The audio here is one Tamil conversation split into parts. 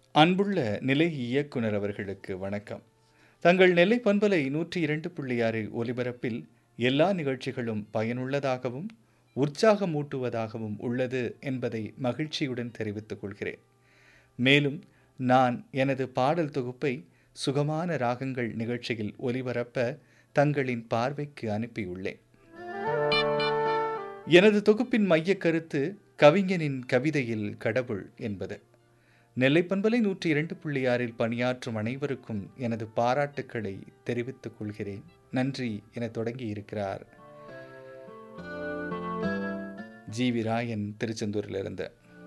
அன்புள்ள நிலை இயக்குனர் அவர்களுக்கு வணக்கம் தங்கள் நெல்லை பண்பலை நூற்றி இரண்டு புள்ளி ஆறு ஒலிபரப்பில் எல்லா நிகழ்ச்சிகளும் பயனுள்ளதாகவும் உற்சாகமூட்டுவதாகவும் உள்ளது என்பதை மகிழ்ச்சியுடன் தெரிவித்துக் கொள்கிறேன் மேலும் நான் எனது பாடல் தொகுப்பை சுகமான ராகங்கள் நிகழ்ச்சியில் ஒலிபரப்ப தங்களின் பார்வைக்கு அனுப்பியுள்ளேன் எனது தொகுப்பின் மையக் கருத்து கவிஞனின் கவிதையில் கடவுள் என்பது நெல்லை பண்பலை நூற்றி இரண்டு புள்ளி ஆறில் பணியாற்றும் அனைவருக்கும் எனது பாராட்டுக்களை தெரிவித்துக் கொள்கிறேன் நன்றி என தொடங்கி இருக்கிறார் ஜி வி ராயன் திருச்செந்தூரிலிருந்து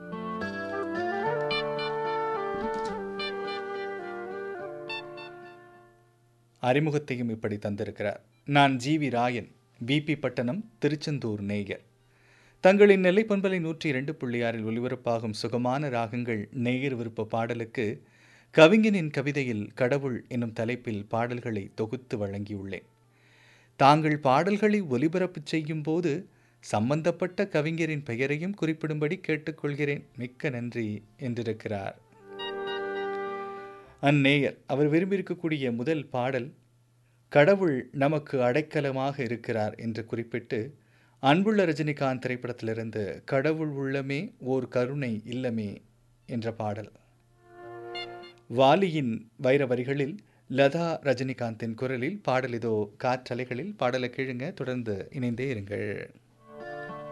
அறிமுகத்தையும் இப்படி தந்திருக்கிறார் நான் ஜி வி ராயன் பிபி பட்டணம் திருச்செந்தூர் நேயர் தங்களின் நெல்லை பண்பலை நூற்றி இரண்டு புள்ளி ஆறில் ஒலிபரப்பாகும் சுகமான ராகங்கள் நேயர் விருப்ப பாடலுக்கு கவிஞனின் கவிதையில் கடவுள் என்னும் தலைப்பில் பாடல்களை தொகுத்து வழங்கியுள்ளேன் தாங்கள் பாடல்களை ஒலிபரப்பு செய்யும் போது சம்பந்தப்பட்ட கவிஞரின் பெயரையும் குறிப்பிடும்படி கேட்டுக்கொள்கிறேன் மிக்க நன்றி என்றிருக்கிறார் அந்நேயர் அவர் விரும்பியிருக்கக்கூடிய முதல் பாடல் கடவுள் நமக்கு அடைக்கலமாக இருக்கிறார் என்று குறிப்பிட்டு அன்புள்ள ரஜினிகாந்த் திரைப்படத்திலிருந்து கடவுள் உள்ளமே ஓர் கருணை இல்லமே என்ற பாடல் வாலியின் வைர வரிகளில் லதா ரஜினிகாந்தின் குரலில் பாடல் இதோ காற்றலைகளில் பாடலை கேளுங்க தொடர்ந்து இணைந்தே இருங்கள்